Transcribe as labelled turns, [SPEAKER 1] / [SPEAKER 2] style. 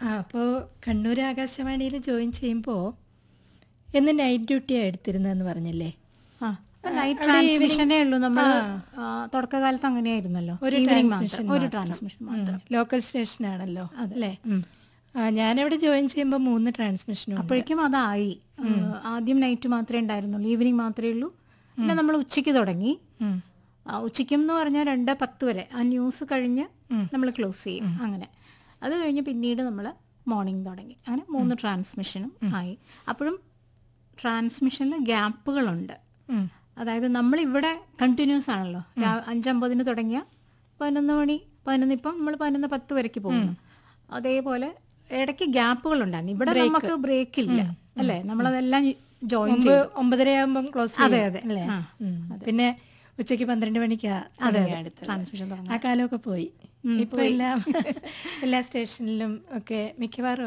[SPEAKER 1] ആ അപ്പോൾ കണ്ണൂർ ആകാശവാണിയിൽ ജോയിൻ ചെയ്യുമ്പോൾ എന്ന് നൈറ്റ് ഡ്യൂട്ടിയാണ് എടുത്തിരുന്നതെന്ന് പറഞ്ഞില്ലേ
[SPEAKER 2] ആ നൈറ്റ് ട്രാൻസ്മിഷനേ ഉള്ളൂ നമ്മൾ തുടക്കകാലത്ത് അങ്ങനെയായിരുന്നല്ലോ
[SPEAKER 1] ഒരു
[SPEAKER 2] Evening
[SPEAKER 1] ട്രാൻസ്മിഷൻ
[SPEAKER 2] മാത്രം. ഒരു ട്രാൻസ്മിഷൻ മാത്രം
[SPEAKER 1] ലോക്കൽ സ്റ്റേഷനാണല്ലോ അല്ലേ
[SPEAKER 2] ഉം.
[SPEAKER 1] ആ, ഞാനവിടെ ജോയിൻ ചെയ്യുമ്പോൾ മൂന്ന് ട്രാൻസ്മിഷനും
[SPEAKER 2] അപ്പോഴേക്കും അതായി ആ, ആദ്യം നൈറ്റ് മാത്രമേ ഉണ്ടായിരുന്നുള്ളൂ ഈവനിങ് മാത്രമേ ഉള്ളൂ പിന്നെ നമ്മൾ ഉച്ചയ്ക്ക് തുടങ്ങി ആ, ഉച്ചയ്ക്കും എന്ന് പറഞ്ഞാൽ രണ്ട് പത്ത് വരെ ആ ന്യൂസ് കഴിഞ്ഞ് നമ്മൾ ക്ലോസ് ചെയ്യും അങ്ങനെ അത് കഴിഞ്ഞ് പിന്നീട് നമ്മൾ മോർണിംഗ് തുടങ്ങി അങ്ങനെ മൂന്ന് ട്രാൻസ്മിഷനും ആയി അപ്പോഴും ട്രാൻസ്മിഷനിൽ ഗ്യാപ്പുകളുണ്ട് അതായത് നമ്മൾ ഇവിടെ കണ്ടിന്യൂസ് ആണല്ലോ രാ- അഞ്ചമ്പതിന് തുടങ്ങിയ പതിനൊന്ന് മണി പതിനൊന്ന് ഇപ്പം നമ്മൾ പതിനൊന്ന് പത്ത് വരയ്ക്ക് പോകുന്നു അതേപോലെ ഇടയ്ക്ക് ഗ്യാപ്പുകൾ ഉണ്ടായിരുന്നു ഇവിടെ നമുക്ക് ബ്രേക്ക് ഇല്ല അല്ലേ നമ്മളതെല്ലാം ജോയിൻ
[SPEAKER 1] മുമ്പ് ഒമ്പതര ആകുമ്പം ക്ലോസ്
[SPEAKER 2] അതെ, അതെ.
[SPEAKER 1] അല്ലേ
[SPEAKER 2] ആ,
[SPEAKER 1] ഉം. പിന്നെ ഉച്ചയ്ക്ക് പന്ത്രണ്ട് മണിക്കാ തുടങ്ങിയ അടുത്തത്.
[SPEAKER 2] ട്രാൻസ്മിഷൻ തുടങ്ങി
[SPEAKER 1] ആ കാലമൊക്കെ പോയി ഇപ്പൊ എല്ലാം എല്ലാ സ്റ്റേഷനിലും ഒക്കെ മിക്കവാറും